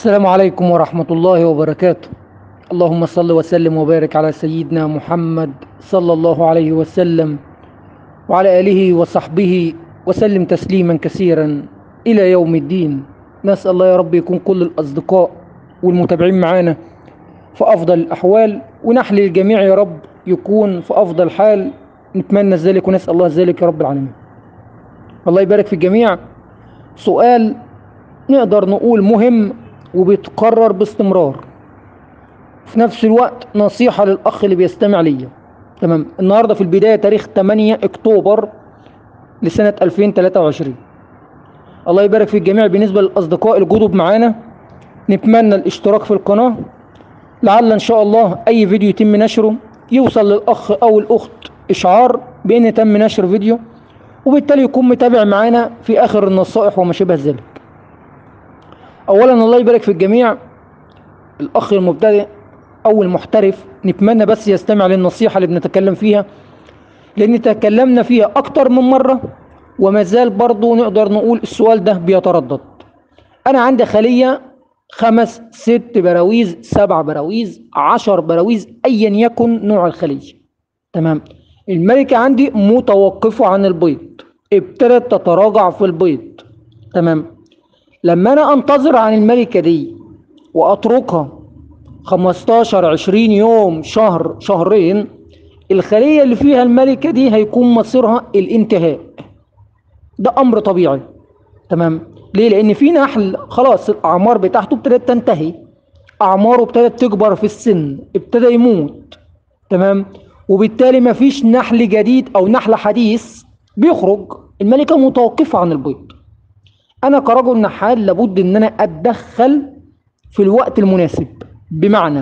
السلام عليكم ورحمة الله وبركاته اللهم صل وسلم وبارك على سيدنا محمد صلى الله عليه وسلم وعلى آله وصحبه وسلم تسليما كثيرا إلى يوم الدين نسأل الله يا رب يكون كل الأصدقاء والمتابعين معانا في أفضل الأحوال ونحل الجميع يا رب يكون في أفضل حال نتمنى ذلك ونسأل الله ذلك يا رب العالمين الله يبارك في الجميع سؤال نقدر نقول مهم وبيتكرر باستمرار في نفس الوقت نصيحة للأخ اللي بيستمع ليا تمام النهاردة في البداية تاريخ 8 أكتوبر لسنة 2023 الله يبارك في الجميع بالنسبة للأصدقاء الجدد معانا نتمنى الاشتراك في القناة لعل إن شاء الله أي فيديو يتم نشره يوصل للأخ أو الأخت إشعار بأن تم نشر فيديو وبالتالي يكون متابع معانا في آخر النصائح وما شابه ذلك اولا الله يبارك في الجميع الاخ المبتدئ او المحترف نتمنى بس يستمع للنصيحه اللي بنتكلم فيها لان تكلمنا فيها اكتر من مره وما زال برضه نقدر نقول السؤال ده بيتردد انا عندي خليه خمس ست براويز سبع براويز عشر براويز ايا يكن نوع الخليه تمام الملكه عندي متوقفه عن البيض ابتدت تتراجع في البيض تمام لما انا انتظر عن الملكة دي واتركها 15 20 يوم شهر شهرين الخلية اللي فيها الملكة دي هيكون مصيرها الانتهاء ده امر طبيعي تمام ليه لان في نحل خلاص الاعمار بتاعته ابتدت تنتهي اعماره ابتدت تكبر في السن ابتدى يموت تمام وبالتالي مفيش نحل جديد او نحل حديث بيخرج الملكة متوقفة عن البيض انا كرجل نحال لابد ان انا اتدخل في الوقت المناسب بمعنى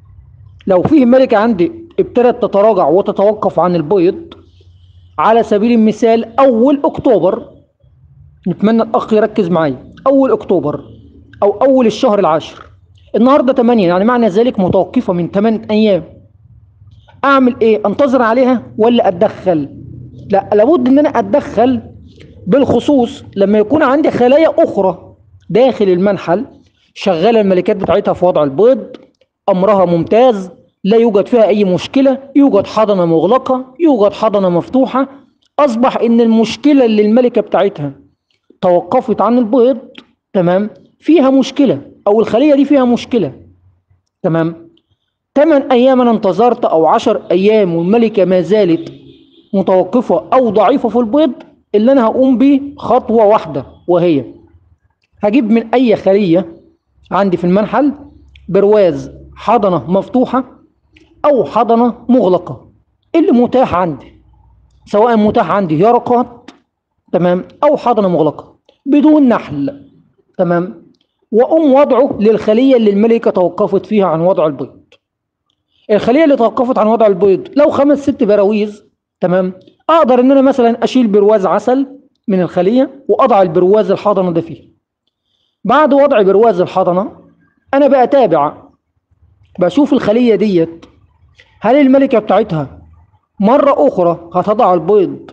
لو فيه ملكة عندي ابتدت تتراجع وتتوقف عن البيض على سبيل المثال اول اكتوبر نتمنى الاخ يركز معايا اول اكتوبر او اول الشهر العاشر النهارده 8 يعني معنى ذلك متوقفه من 8 ايام اعمل ايه انتظر عليها ولا اتدخل لا لابد ان انا اتدخل بالخصوص لما يكون عندي خلايا أخرى داخل المنحل شغالة الملكات بتاعتها في وضع البيض أمرها ممتاز لا يوجد فيها أي مشكلة يوجد حضنة مغلقة يوجد حضنة مفتوحة أصبح إن المشكلة اللي الملكة بتاعتها توقفت عن البيض تمام فيها مشكلة أو الخلية دي فيها مشكلة تمام 8 أيام أنا انتظرت أو 10 أيام والملكة ما زالت متوقفة أو ضعيفة في البيض اللي انا هقوم بيه خطوه واحده وهي هجيب من اي خليه عندي في المنحل برواز حضنه مفتوحه او حضنه مغلقه اللي متاح عندي سواء متاح عندي يرقات تمام او حضنه مغلقه بدون نحل تمام واقوم وضعه للخليه اللي الملكه توقفت فيها عن وضع البيض الخليه اللي توقفت عن وضع البيض لو خمس ست براويز تمام اقدر ان انا مثلا اشيل برواز عسل من الخليه واضع البرواز الحضنه ده فيه بعد وضع برواز الحضنه انا بقى اتابع بشوف الخليه ديت هل الملكه بتاعتها مره اخرى هتضع البيض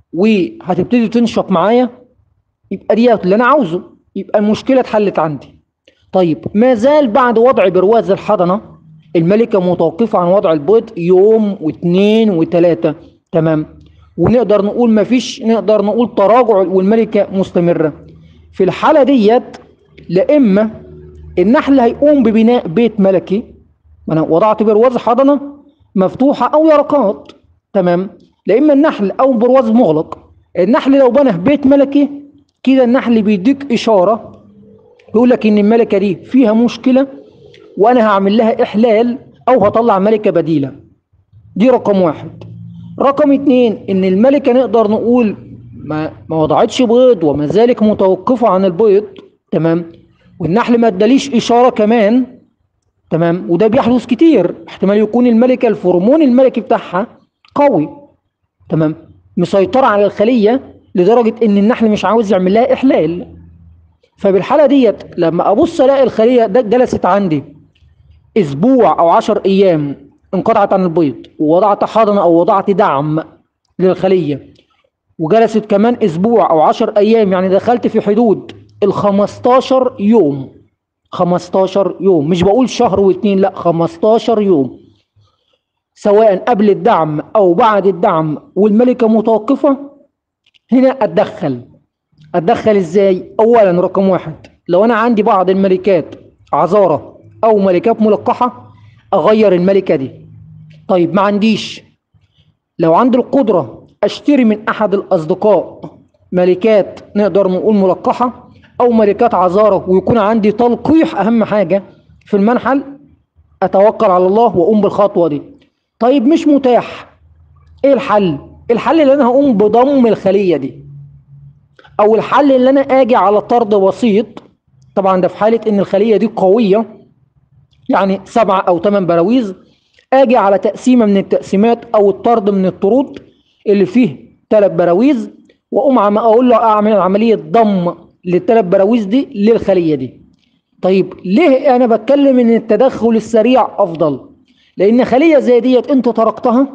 وهتبتدي تنشط معايا يبقى ديت اللي انا عاوزه يبقى المشكله اتحلت عندي طيب ما زال بعد وضع برواز الحضنه الملكه متوقفه عن وضع البيض يوم واثنين وثلاثه تمام ونقدر نقول مفيش نقدر نقول تراجع والملكة مستمرة في الحالة ديت لا إما النحل هيقوم ببناء بيت ملكي أنا وضعت برواز حضنة مفتوحة أو يرقات تمام لا إما النحل أو برواز مغلق النحل لو بنى بيت ملكي كده النحل بيديك إشارة يقول لك إن الملكة دي فيها مشكلة وأنا هعمل لها إحلال أو هطلع ملكة بديلة دي رقم واحد رقم اتنين ان الملكة نقدر نقول ما, ما وضعتش بيض وما ذلك متوقفة عن البيض تمام والنحل ما اداليش اشارة كمان تمام وده بيحدث كتير احتمال يكون الملكة الفرمون الملكي بتاعها قوي تمام مسيطرة على الخلية لدرجة ان النحل مش عاوز يعمل لها احلال فبالحالة ديت لما ابص الاقي الخلية ده جلست عندي اسبوع او عشر ايام انقطعت عن البيض ووضعت حضنة او وضعت دعم للخلية وجلست كمان اسبوع او عشر ايام يعني دخلت في حدود ال 15 يوم 15 يوم مش بقول شهر واتنين لا 15 يوم سواء قبل الدعم او بعد الدعم والملكة متوقفة هنا اتدخل اتدخل ازاي اولا رقم واحد لو انا عندي بعض الملكات عذارة او ملكات ملقحة اغير الملكة دي طيب ما عنديش لو عندي القدرة اشتري من احد الاصدقاء ملكات نقدر نقول ملقحة او ملكات عذارة ويكون عندي تلقيح اهم حاجة في المنحل اتوكل على الله واقوم بالخطوة دي طيب مش متاح ايه الحل الحل اللي انا هقوم بضم الخلية دي او الحل اللي انا اجي على طرد بسيط طبعا ده في حالة ان الخلية دي قوية يعني سبعة او ثمان براويز اجي على تقسيمة من التقسيمات او الطرد من الطرود اللي فيه ثلاث براويز واقوم عم اقول له اعمل عملية ضم للثلاث براويز دي للخلية دي طيب ليه انا بتكلم ان التدخل السريع افضل لان خلية زي ديت انت تركتها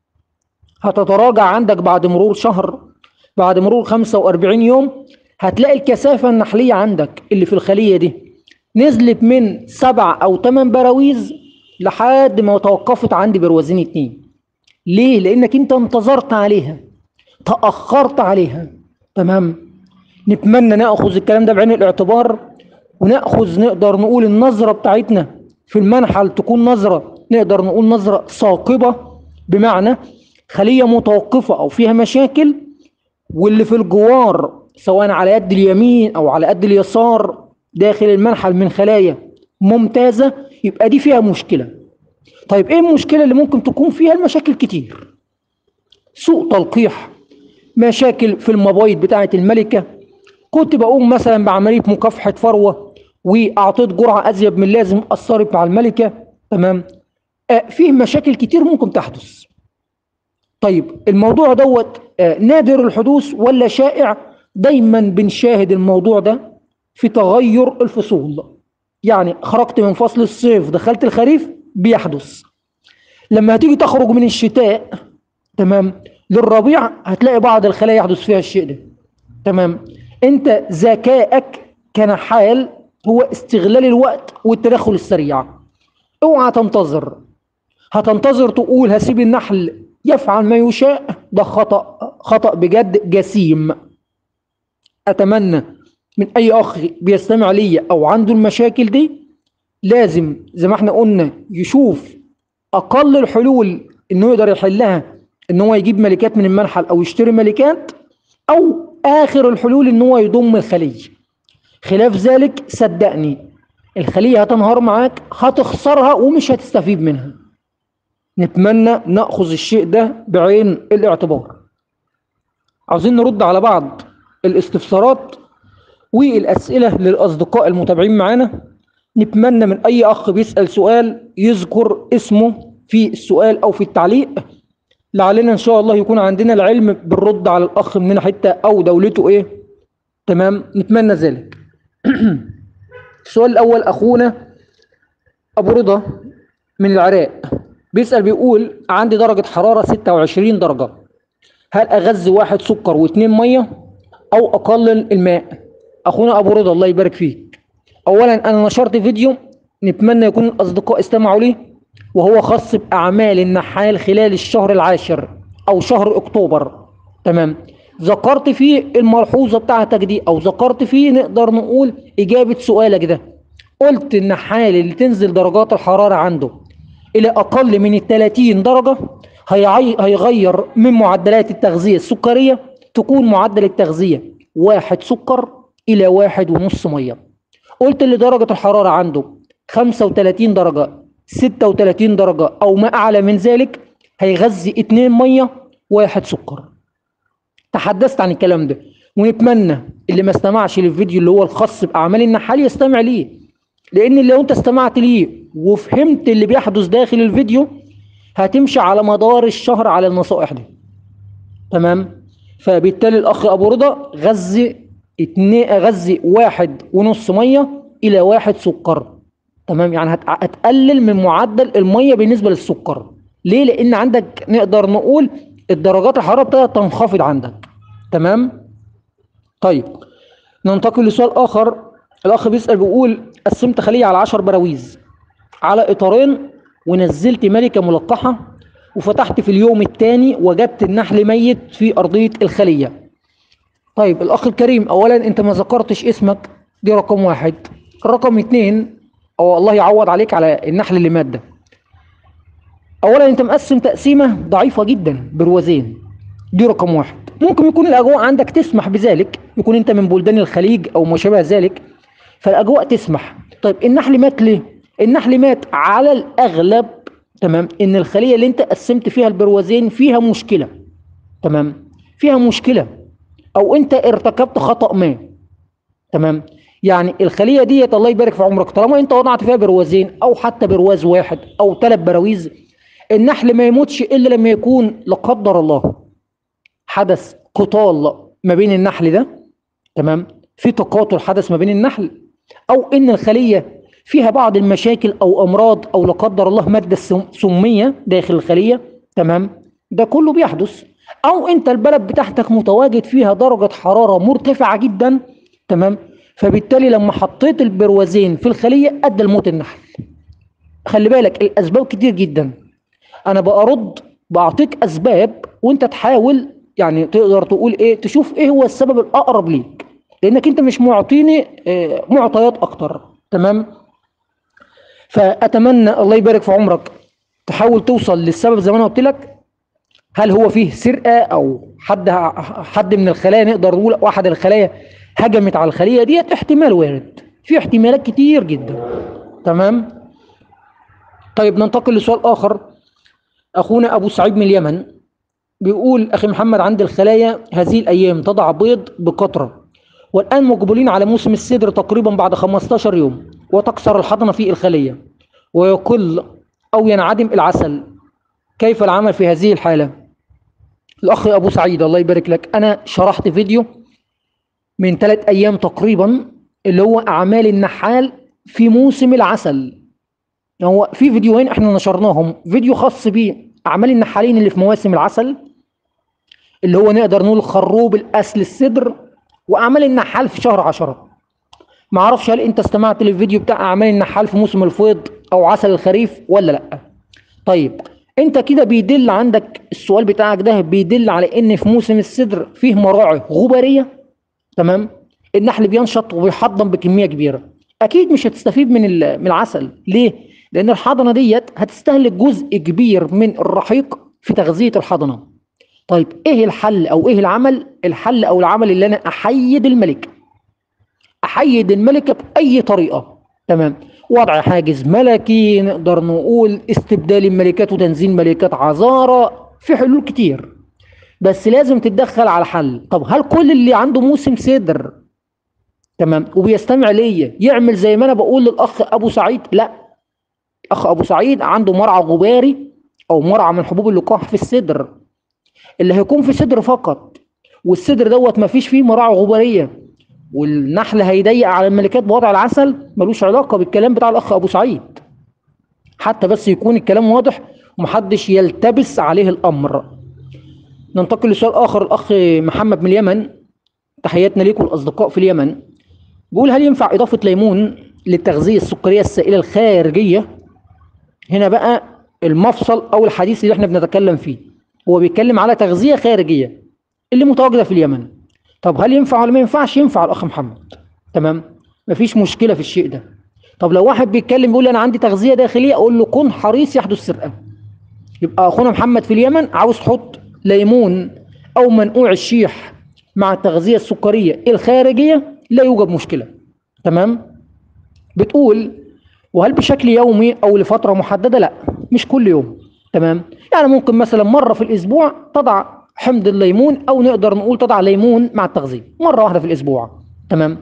هتتراجع عندك بعد مرور شهر بعد مرور 45 يوم هتلاقي الكثافة النحلية عندك اللي في الخلية دي نزلت من سبع أو ثمان براويز لحد ما توقفت عندي بروازين اتنين ليه؟ لأنك أنت انتظرت عليها تأخرت عليها تمام نتمنى نأخذ الكلام ده بعين الاعتبار ونأخذ نقدر نقول النظرة بتاعتنا في المنحل تكون نظرة نقدر نقول نظرة ثاقبة بمعنى خلية متوقفة أو فيها مشاكل واللي في الجوار سواء على يد اليمين أو على يد اليسار داخل المنحل من خلايا ممتازة يبقى دي فيها مشكلة طيب ايه المشكلة اللي ممكن تكون فيها المشاكل كتير سوء تلقيح مشاكل في المبايض بتاعة الملكة كنت بقوم مثلا بعملية مكافحة فروة وأعطيت جرعة أزيد من اللازم أثرت مع الملكة تمام آه فيه مشاكل كتير ممكن تحدث طيب الموضوع دوت آه نادر الحدوث ولا شائع دايما بنشاهد الموضوع ده في تغير الفصول يعني خرجت من فصل الصيف دخلت الخريف بيحدث لما هتيجي تخرج من الشتاء تمام للربيع هتلاقي بعض الخلايا يحدث فيها الشيء ده تمام انت ذكائك كنحال هو استغلال الوقت والتدخل السريع اوعى تنتظر هتنتظر تقول هسيب النحل يفعل ما يشاء ده خطأ خطأ بجد جسيم أتمنى من أي أخ بيستمع لي أو عنده المشاكل دي لازم زي ما احنا قلنا يشوف أقل الحلول إنه يقدر يحلها إن هو يجيب ملكات من المنحل أو يشتري ملكات أو آخر الحلول إن هو يضم الخلية خلاف ذلك صدقني الخلية هتنهار معاك هتخسرها ومش هتستفيد منها نتمنى نأخذ الشيء ده بعين الاعتبار عاوزين نرد على بعض الاستفسارات والأسئلة للأصدقاء المتابعين معانا نتمنى من أي أخ بيسأل سؤال يذكر اسمه في السؤال أو في التعليق لعلنا إن شاء الله يكون عندنا العلم بالرد على الأخ مننا حتة أو دولته إيه تمام نتمنى ذلك السؤال الأول أخونا أبو رضا من العراق بيسأل بيقول عندي درجة حرارة 26 درجة هل أغذي واحد سكر واثنين مية أو أقلل الماء أخونا أبو رضا الله يبارك فيك أولا أنا نشرت فيديو نتمنى يكون الأصدقاء استمعوا ليه وهو خاص بأعمال النحال خلال الشهر العاشر أو شهر أكتوبر تمام ذكرت فيه الملحوظة بتاعتك دي أو ذكرت فيه نقدر نقول إجابة سؤالك ده قلت النحال اللي تنزل درجات الحرارة عنده إلى أقل من ال 30 درجة هيعي... هيغير من معدلات التغذية السكرية تكون معدل التغذية واحد سكر إلى واحد ونص مية قلت اللي درجة الحرارة عنده 35 درجة 36 درجة أو ما أعلى من ذلك هيغذي اتنين مية واحد سكر تحدثت عن الكلام ده ونتمنى اللي ما استمعش للفيديو اللي هو الخاص بأعمال النحال يستمع ليه لأن لو أنت استمعت ليه وفهمت اللي بيحدث داخل الفيديو هتمشي على مدار الشهر على النصائح دي تمام فبالتالي الأخ أبو رضا غذي اتنين غذي واحد ونص مية إلى واحد سكر تمام يعني هت- هتقلل من معدل المية بالنسبة للسكر ليه؟ لأن عندك نقدر نقول الدرجات الحرارة ابتدت تنخفض عندك تمام؟ طيب ننتقل لسؤال آخر الاخ بيسال بيقول قسمت خليه على 10 براويز على اطارين ونزلت ملكه ملقحه وفتحت في اليوم الثاني وجدت النحل ميت في ارضيه الخليه طيب الاخ الكريم اولا انت ما ذكرتش اسمك دي رقم واحد رقم اتنين او الله يعوض عليك على النحل اللي مات ده اولا انت مقسم تقسيمه ضعيفه جدا بروازين دي رقم واحد ممكن يكون الاجواء عندك تسمح بذلك يكون انت من بلدان الخليج او ما شابه ذلك فالاجواء تسمح طيب النحل مات ليه النحل مات على الاغلب تمام ان الخليه اللي انت قسمت فيها البروازين فيها مشكله تمام فيها مشكله او انت ارتكبت خطا ما تمام يعني الخليه ديت الله يبارك في عمرك طالما انت وضعت فيها بروازين او حتى برواز واحد او ثلاث براويز النحل ما يموتش الا لما يكون لا قدر الله حدث قتال ما بين النحل ده تمام في تقاتل حدث ما بين النحل او ان الخليه فيها بعض المشاكل او امراض او لا قدر الله ماده سم- سميه داخل الخليه تمام ده كله بيحدث او انت البلد بتاعتك متواجد فيها درجه حراره مرتفعه جدا تمام فبالتالي لما حطيت البروازين في الخليه ادى لموت النحل خلي بالك الاسباب كتير جدا انا برد بعطيك اسباب وانت تحاول يعني تقدر تقول ايه تشوف ايه هو السبب الاقرب ليك لانك انت مش معطيني آه، معطيات اكتر تمام فاتمنى الله يبارك في عمرك تحاول توصل للسبب زي ما انا قلت لك هل هو فيه سرقه او حد حد من الخلايا نقدر نقول او احد الخلايا هجمت على الخليه ديت احتمال وارد في احتمالات كتير جدا تمام طيب ننتقل لسؤال اخر اخونا ابو سعيد من اليمن بيقول اخي محمد عند الخلايا هذه الايام تضع بيض بكثره والان مقبلين على موسم الصدر تقريبا بعد 15 يوم وتكسر الحضنه في الخليه ويقل او ينعدم العسل كيف العمل في هذه الحاله الاخ ابو سعيد الله يبارك لك انا شرحت فيديو من ثلاث ايام تقريبا اللي هو اعمال النحال في موسم العسل هو في فيديوهين احنا نشرناهم فيديو خاص باعمال النحالين اللي في مواسم العسل اللي هو نقدر نقول خروب الاسل الصدر واعمال النحال في شهر عشرة ما اعرفش هل انت استمعت للفيديو بتاع اعمال النحال في موسم الفيض او عسل الخريف ولا لا طيب انت كده بيدل عندك السؤال بتاعك ده بيدل على ان في موسم الصدر فيه مراعي غباريه تمام النحل بينشط وبيحضن بكميه كبيره اكيد مش هتستفيد من ال- من العسل ليه لان الحضنه ديت هتستهلك جزء كبير من الرحيق في تغذيه الحضنه طيب ايه الحل او ايه العمل الحل او العمل اللي انا احيد الملك احيد الملكه باي طريقه تمام وضع حاجز ملكي نقدر نقول استبدال الملكات وتنزيل ملكات عذارى في حلول كتير بس لازم تتدخل على حل طب هل كل اللي عنده موسم صدر تمام وبيستمع ليا يعمل زي ما انا بقول للاخ ابو سعيد لا اخ ابو سعيد عنده مرعى غباري او مرعى من حبوب اللقاح في الصدر اللي هيكون في صدر فقط والصدر دوت ما فيش فيه مراعي غباريه والنحل هيضيق على الملكات بوضع العسل ملوش علاقه بالكلام بتاع الاخ ابو سعيد حتى بس يكون الكلام واضح ومحدش يلتبس عليه الامر ننتقل لسؤال اخر الاخ محمد من اليمن تحياتنا ليكم الاصدقاء في اليمن بيقول هل ينفع اضافه ليمون للتغذيه السكريه السائله الخارجيه هنا بقى المفصل او الحديث اللي احنا بنتكلم فيه هو بيتكلم على تغذيه خارجيه اللي متواجده في اليمن طب هل ينفع ولا ما ينفعش ينفع الاخ محمد تمام مفيش مشكله في الشيء ده طب لو واحد بيتكلم بيقول انا عندي تغذيه داخليه اقول له كن حريص يحدث سرقه يبقى اخونا محمد في اليمن عاوز تحط ليمون او منقوع الشيح مع التغذيه السكريه الخارجيه لا يوجد مشكله تمام بتقول وهل بشكل يومي او لفتره محدده لا مش كل يوم تمام يعني ممكن مثلا مره في الاسبوع تضع حمض الليمون او نقدر نقول تضع ليمون مع التغذيه مره واحده في الاسبوع تمام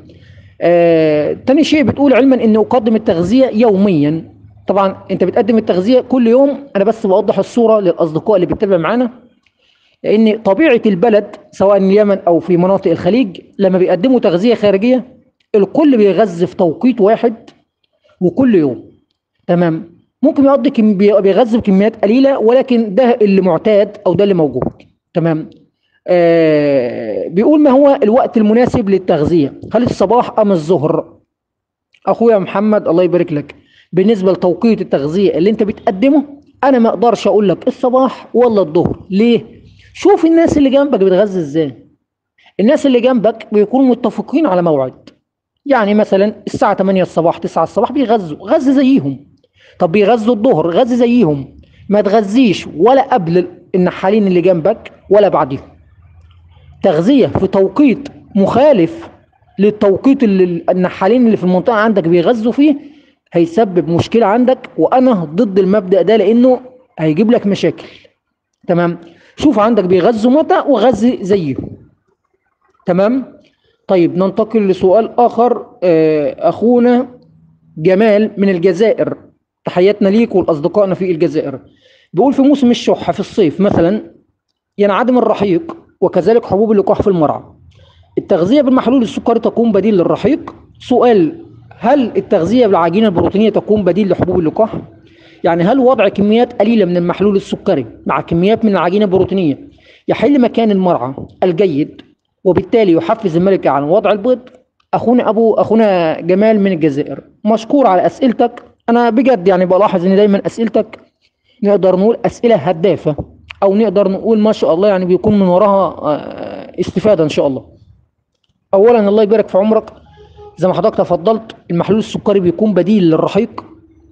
آه، تاني شيء بتقول علما ان اقدم التغذيه يوميا طبعا انت بتقدم التغذيه كل يوم انا بس بوضح الصوره للاصدقاء اللي بيتابع معانا لان طبيعه البلد سواء اليمن او في مناطق الخليج لما بيقدموا تغذيه خارجيه الكل بيغذي في توقيت واحد وكل يوم تمام ممكن يقضي كم بي- بيغذي بكميات قليله ولكن ده اللي معتاد او ده اللي موجود تمام آه بيقول ما هو الوقت المناسب للتغذيه هل الصباح ام الظهر اخويا محمد الله يبارك لك بالنسبه لتوقيت التغذيه اللي انت بتقدمه انا ما اقدرش اقول لك الصباح ولا الظهر ليه شوف الناس اللي جنبك بتغذي ازاي الناس اللي جنبك بيكونوا متفقين على موعد يعني مثلا الساعه 8 الصباح 9 الصباح بيغذوا غذي زيهم طب بيغذوا الظهر غذي زيهم ما تغذيش ولا قبل النحالين اللي جنبك ولا بعدهم تغذيه في توقيت مخالف للتوقيت اللي النحالين اللي في المنطقه عندك بيغذوا فيه هيسبب مشكله عندك وانا ضد المبدا ده لانه هيجيب لك مشاكل تمام شوف عندك بيغذوا متى وغذي زيهم تمام طيب ننتقل لسؤال اخر آه، اخونا جمال من الجزائر تحياتنا ليك ولاصدقائنا في الجزائر بيقول في موسم الشح في الصيف مثلا ينعدم الرحيق وكذلك حبوب اللقاح في المرعى التغذية بالمحلول السكري تكون بديل للرحيق سؤال هل التغذية بالعجينة البروتينية تكون بديل لحبوب اللقاح يعني هل وضع كميات قليلة من المحلول السكري مع كميات من العجينة البروتينية يحل مكان المرعى الجيد وبالتالي يحفز الملكة عن وضع البيض أخونا أبو أخونا جمال من الجزائر مشكور على أسئلتك أنا بجد يعني بلاحظ إن دايما أسئلتك نقدر نقول أسئلة هدافة أو نقدر نقول ما شاء الله يعني بيكون من وراها آه، استفادة إن شاء الله أولا الله يبارك في عمرك زي ما حضرتك تفضلت المحلول السكري بيكون بديل للرحيق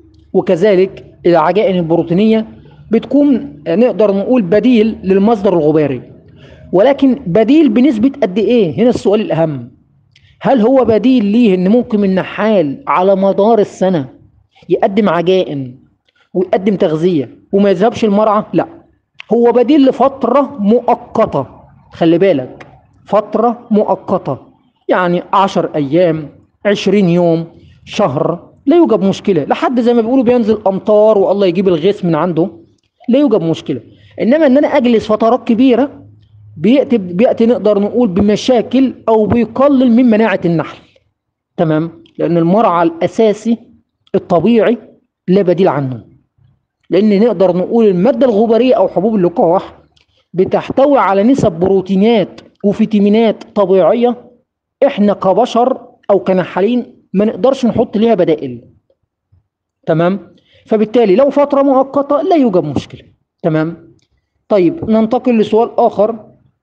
وكذلك العجائن البروتينية بتكون نقدر نقول بديل للمصدر الغباري ولكن بديل بنسبة قد إيه؟ هنا السؤال الأهم هل هو بديل ليه إن ممكن النحال على مدار السنة يقدم عجائن ويقدم تغذية وما يذهبش المرعى؟ لا هو بديل لفترة مؤقتة خلي بالك فترة مؤقتة يعني عشر أيام عشرين يوم شهر لا يوجد مشكلة لحد زي ما بيقولوا بينزل أمطار والله يجيب الغيث من عنده لا يوجد مشكلة إنما إن أنا أجلس فترات كبيرة بيأتي بيأتي نقدر نقول بمشاكل أو بيقلل من مناعة النحل تمام لأن المرعى الأساسي الطبيعي لا بديل عنه لأن نقدر نقول المادة الغبارية أو حبوب اللقاح بتحتوي على نسب بروتينات وفيتامينات طبيعية احنا كبشر او كنحالين ما نقدرش نحط ليها بدائل تمام فبالتالي لو فترة مؤقتة لا يوجد مشكلة تمام طيب ننتقل لسؤال آخر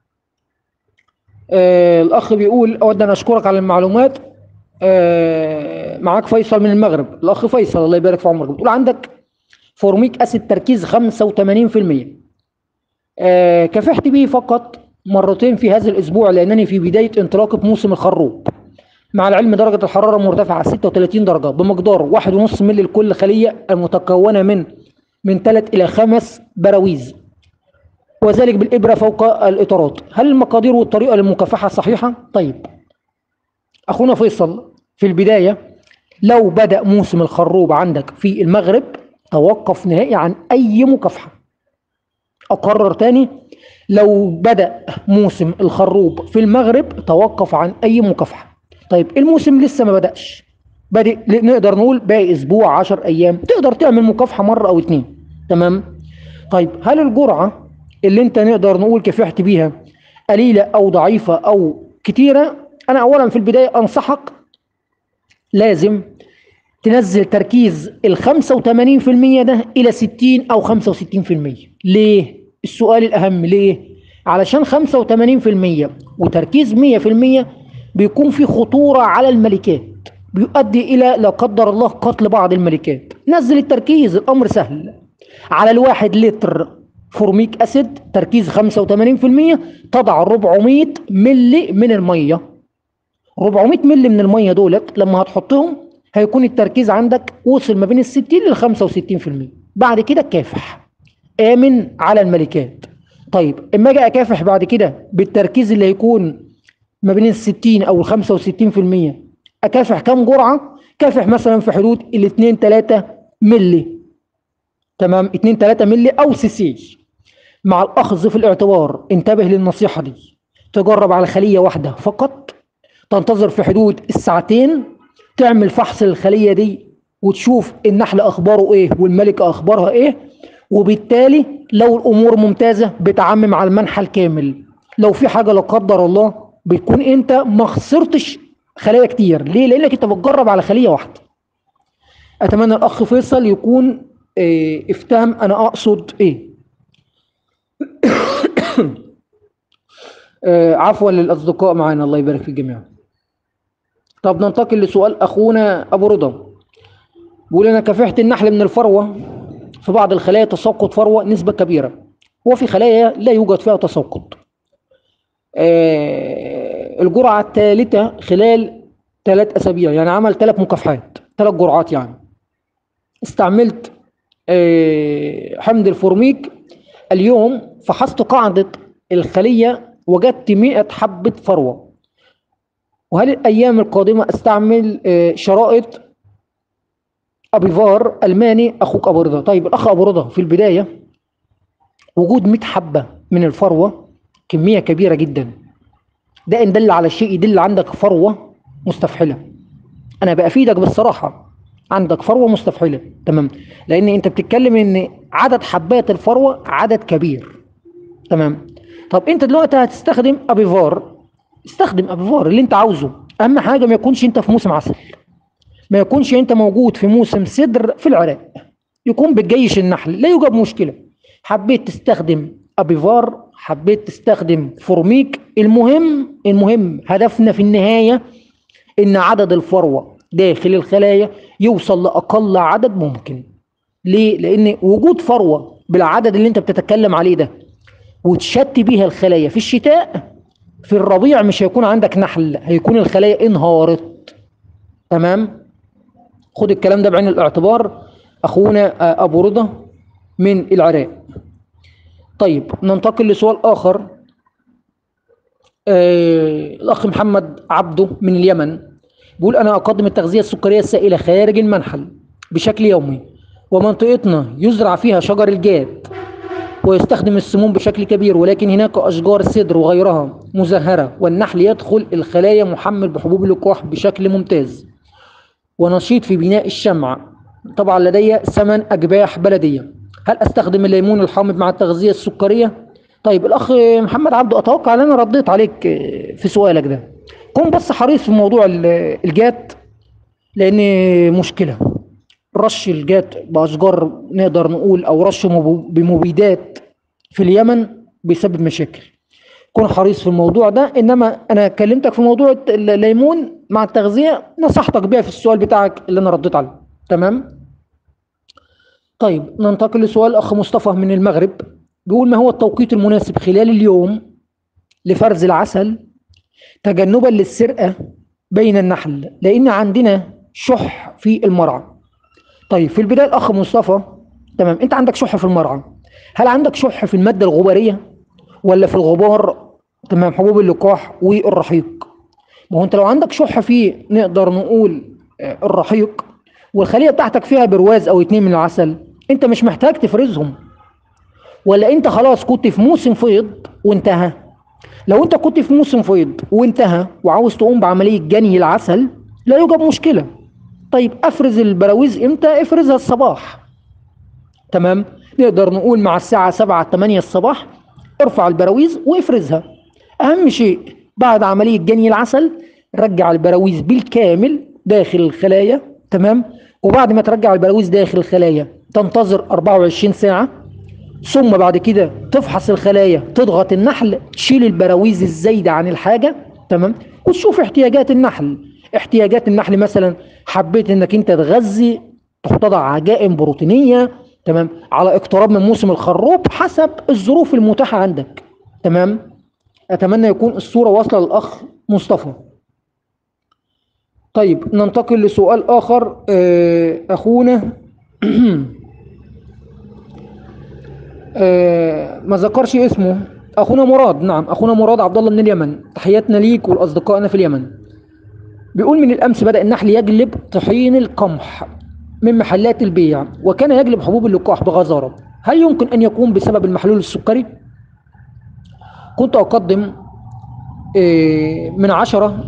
آه الأخ بيقول أود أن أشكرك على المعلومات آه معاك فيصل من المغرب الأخ فيصل الله يبارك في عمرك بتقول عندك فورميك أسيد تركيز 85% آه كافحت به فقط مرتين في هذا الأسبوع لأنني في بداية انطلاقة موسم الخروب مع العلم درجة الحرارة مرتفعة 36 درجة بمقدار 1.5 مللي لكل خلية المتكونة من من 3 إلى 5 براويز وذلك بالإبرة فوق الإطارات هل المقادير والطريقة للمكافحة صحيحة؟ طيب أخونا فيصل في البداية لو بدأ موسم الخروب عندك في المغرب توقف نهائي عن أي مكافحة أقرر تاني لو بدأ موسم الخروب في المغرب توقف عن أي مكافحة طيب الموسم لسه ما بدأش بادئ نقدر نقول باقي أسبوع 10 أيام تقدر تعمل مكافحة مرة أو اتنين تمام طيب هل الجرعة اللي أنت نقدر نقول كافحت بيها قليلة أو ضعيفة أو كتيرة أنا أولا في البداية أنصحك لازم تنزل تركيز ال 85% ده إلى 60 أو 65% ليه؟ السؤال الأهم ليه؟ علشان 85% وتركيز 100% بيكون في خطورة على الملكات بيؤدي إلى لا قدر الله قتل بعض الملكات نزل التركيز الأمر سهل على الواحد لتر فورميك أسيد تركيز 85% تضع 400 ملي من المية 400 ملي من المية دولت لما هتحطهم هيكون التركيز عندك وصل ما بين ال 60 لل 65% بعد كده كافح آمن على الملكات طيب اما اجي اكافح بعد كده بالتركيز اللي هيكون ما بين ال 60 او ال 65% اكافح كام جرعه كافح مثلا في حدود ال 2 3 ملي تمام 2 3 ملي او سي سي مع الاخذ في الاعتبار انتبه للنصيحه دي تجرب على خليه واحده فقط تنتظر في حدود الساعتين تعمل فحص للخليه دي وتشوف النحل اخباره ايه والملكه اخبارها ايه وبالتالي لو الامور ممتازه بتعمم على المنحى الكامل لو في حاجه لا قدر الله بتكون انت ما خسرتش خلايا كتير ليه لانك انت بتجرب على خليه واحده اتمنى الاخ فيصل يكون اه افتهم انا اقصد ايه اه عفوا للاصدقاء معانا الله يبارك في الجميع طب ننتقل لسؤال اخونا ابو رضا بيقول انا كافحت النحل من الفروه في بعض الخلايا تساقط فروه نسبه كبيره وفي خلايا لا يوجد فيها تساقط آه الجرعه الثالثه خلال ثلاث اسابيع يعني عمل ثلاث مكافحات ثلاث جرعات يعني استعملت آه حمض الفورميك اليوم فحصت قاعده الخليه وجدت 100 حبه فروه وهل الايام القادمه استعمل آه شرائط ابيفار الماني اخوك ابو رضا طيب الاخ ابو رضا في البدايه وجود 100 حبه من الفروه كميه كبيره جدا ده ان دل على شيء يدل عندك فروه مستفحله انا بافيدك بالصراحه عندك فروه مستفحله تمام لان انت بتتكلم ان عدد حبات الفروه عدد كبير تمام طب انت دلوقتي هتستخدم ابيفار استخدم ابيفار اللي انت عاوزه اهم حاجه ما يكونش انت في موسم عسل ما يكونش انت موجود في موسم صدر في العراق يكون بتجيش النحل لا يوجد مشكله حبيت تستخدم ابيفار حبيت تستخدم فورميك المهم المهم هدفنا في النهايه ان عدد الفروه داخل الخلايا يوصل لاقل عدد ممكن ليه لان وجود فروه بالعدد اللي انت بتتكلم عليه ده وتشتي بيها الخلايا في الشتاء في الربيع مش هيكون عندك نحل هيكون الخلايا انهارت تمام خد الكلام ده بعين الاعتبار اخونا ابو رضا من العراق طيب ننتقل لسؤال اخر آه الاخ محمد عبده من اليمن بيقول انا اقدم التغذيه السكريه السائله خارج المنحل بشكل يومي ومنطقتنا يزرع فيها شجر الجاد ويستخدم السموم بشكل كبير ولكن هناك اشجار السدر وغيرها مزهره والنحل يدخل الخلايا محمل بحبوب اللقاح بشكل ممتاز ونشيط في بناء الشمع طبعا لدي ثمان أجباح بلدية هل أستخدم الليمون الحامض مع التغذية السكرية؟ طيب الأخ محمد عبده أتوقع أن أنا رديت عليك في سؤالك ده كن بس حريص في موضوع الجات لأن مشكلة رش الجات بأشجار نقدر نقول أو رش بمبيدات في اليمن بيسبب مشاكل كن حريص في الموضوع ده انما انا كلمتك في موضوع الليمون مع التغذيه نصحتك بيها في السؤال بتاعك اللي انا رديت عليه تمام طيب ننتقل لسؤال اخ مصطفى من المغرب بيقول ما هو التوقيت المناسب خلال اليوم لفرز العسل تجنبا للسرقه بين النحل لان عندنا شح في المرعى طيب في البدايه الاخ مصطفى تمام انت عندك شح في المرعى هل عندك شح في الماده الغباريه ولا في الغبار تمام حبوب اللقاح والرحيق ما هو انت لو عندك شح فيه نقدر نقول الرحيق والخليه بتاعتك فيها برواز او اتنين من العسل انت مش محتاج تفرزهم ولا انت خلاص كنت في موسم فيض وانتهى لو انت كنت في موسم فيض وانتهى وعاوز تقوم بعمليه جني العسل لا يوجد مشكله طيب افرز البراويز امتى افرزها الصباح تمام نقدر نقول مع الساعه 7 8 الصباح ارفع البراويز وافرزها اهم شيء بعد عمليه جني العسل رجع البراويز بالكامل داخل الخلايا تمام وبعد ما ترجع البراويز داخل الخلايا تنتظر 24 ساعه ثم بعد كده تفحص الخلايا تضغط النحل تشيل البراويز الزايده عن الحاجه تمام وتشوف احتياجات النحل احتياجات النحل مثلا حبيت انك انت تغذي تضع عجائن بروتينيه تمام على اقتراب من موسم الخروب حسب الظروف المتاحه عندك تمام اتمنى يكون الصوره واصله للاخ مصطفى طيب ننتقل لسؤال اخر آه، اخونا آه، ما ذكرش اسمه اخونا مراد نعم اخونا مراد عبد الله من اليمن تحياتنا ليك ولاصدقائنا في اليمن بيقول من الامس بدا النحل يجلب طحين القمح من محلات البيع وكان يجلب حبوب اللقاح بغزاره هل يمكن ان يكون بسبب المحلول السكري كنت اقدم آه، من عشرة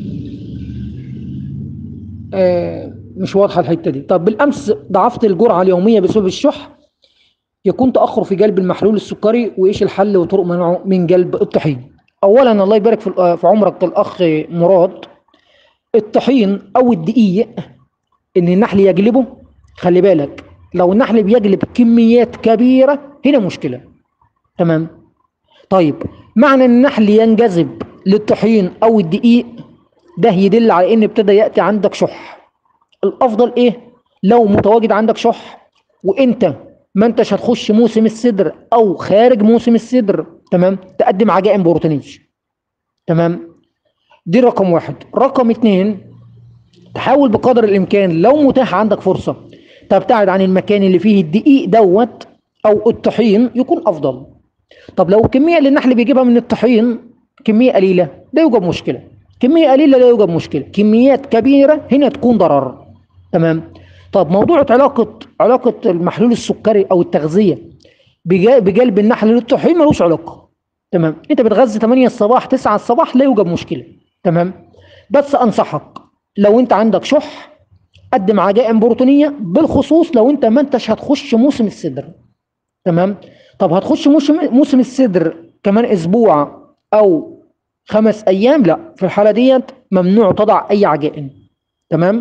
آه، مش واضحه الحته دي طب بالامس ضعفت الجرعه اليوميه بسبب الشح يكون تاخر في جلب المحلول السكري وايش الحل وطرق منعه من جلب الطحين اولا الله يبارك في في عمرك الاخ مراد الطحين او الدقيق ان النحل يجلبه خلي بالك لو النحل بيجلب كميات كبيرة هنا مشكلة تمام طيب معنى ان النحل ينجذب للطحين او الدقيق ده يدل على ان ابتدى ياتي عندك شح الافضل ايه لو متواجد عندك شح وانت ما انتش هتخش موسم الصدر او خارج موسم الصدر تمام تقدم عجائن بروتينيه تمام دي رقم واحد رقم اتنين تحاول بقدر الامكان لو متاح عندك فرصه تبتعد عن المكان اللي فيه الدقيق دوت او الطحين يكون افضل طب لو الكميه اللي النحل بيجيبها من الطحين كميه قليله لا يوجد مشكله كميه قليله لا يوجد مشكله كميات كبيره هنا تكون ضرر تمام طب موضوع علاقه علاقه المحلول السكري او التغذيه بجا- بجلب النحل للطحين ملوش علاقه تمام انت بتغذي 8 الصباح 9 الصباح لا يوجد مشكله تمام بس انصحك لو انت عندك شح قدم عجائن بروتينيه بالخصوص لو انت ما انتش هتخش موسم الصدر تمام طب هتخش موسم موسم الصدر كمان اسبوع او خمس ايام لا في الحاله ديت ممنوع تضع اي عجائن تمام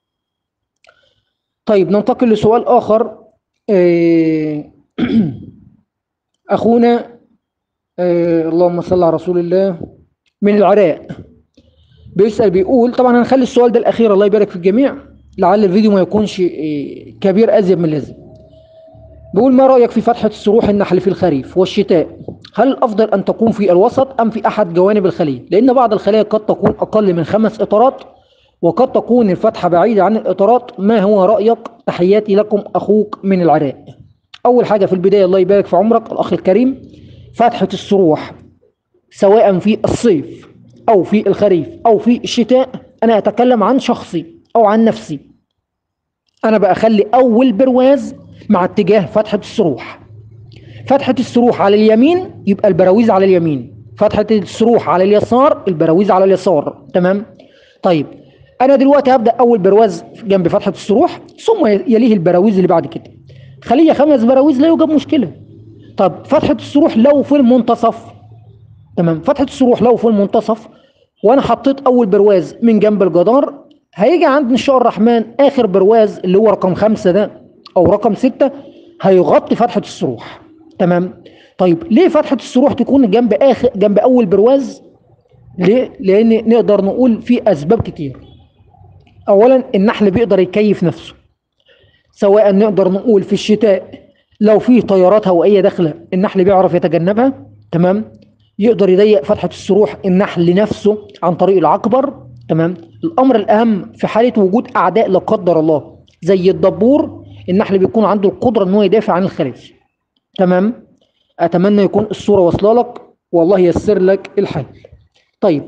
طيب ننتقل لسؤال اخر إيه، اخونا إيه، اللهم صل على رسول الله من العراق بيسأل بيقول طبعا هنخلي السؤال ده الأخير الله يبارك في الجميع لعل الفيديو ما يكونش إيه، كبير أزيد من اللازم بيقول ما رأيك في فتحة السروح النحل في الخريف والشتاء هل الأفضل أن تكون في الوسط أم في أحد جوانب الخلية لأن بعض الخلايا قد تكون أقل من خمس إطارات وقد تكون الفتحة بعيدة عن الإطارات ما هو رأيك تحياتي لكم أخوك من العراق أول حاجة في البداية الله يبارك في عمرك الأخ الكريم فتحة السروح سواء في الصيف أو في الخريف أو في الشتاء أنا أتكلم عن شخصي أو عن نفسي أنا بخلي أول برواز مع اتجاه فتحة السروح فتحة السروح على اليمين يبقى البراويز على اليمين فتحة السروح على اليسار البراويز على اليسار تمام طيب أنا دلوقتي هبدأ أول برواز جنب فتحة السروح ثم يليه البراويز اللي بعد كده خلية خمس براويز لا يوجد مشكلة طب فتحة السروح لو في المنتصف تمام فتحة السروح لو في المنتصف وانا حطيت اول برواز من جنب الجدار هيجي عند ان شاء الرحمن اخر برواز اللي هو رقم خمسة ده او رقم ستة هيغطي فتحة السروح تمام طيب ليه فتحة السروح تكون جنب اخر جنب اول برواز ليه لان نقدر نقول في اسباب كتير اولا النحل بيقدر يكيف نفسه سواء نقدر نقول في الشتاء لو في تيارات هوائيه داخله النحل بيعرف يتجنبها تمام يقدر يضيق فتحه السروح النحل نفسه عن طريق العقبر تمام الامر الاهم في حاله وجود اعداء لا قدر الله زي الدبور النحل بيكون عنده القدره ان هو يدافع عن الخلية تمام اتمنى يكون الصوره واصله لك والله ييسر لك الحل طيب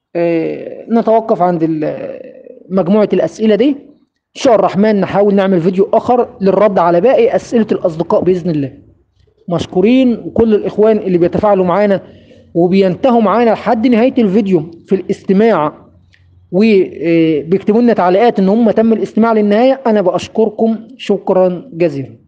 آه نتوقف عند ال- مجموعه الاسئله دي ان شاء الرحمن نحاول نعمل فيديو اخر للرد على باقي اسئله الاصدقاء باذن الله مشكورين وكل الاخوان اللي بيتفاعلوا معانا وبينتهوا معانا لحد نهايه الفيديو في الاستماع وبيكتبوا لنا تعليقات ان هم تم الاستماع للنهايه انا باشكركم شكرا جزيلا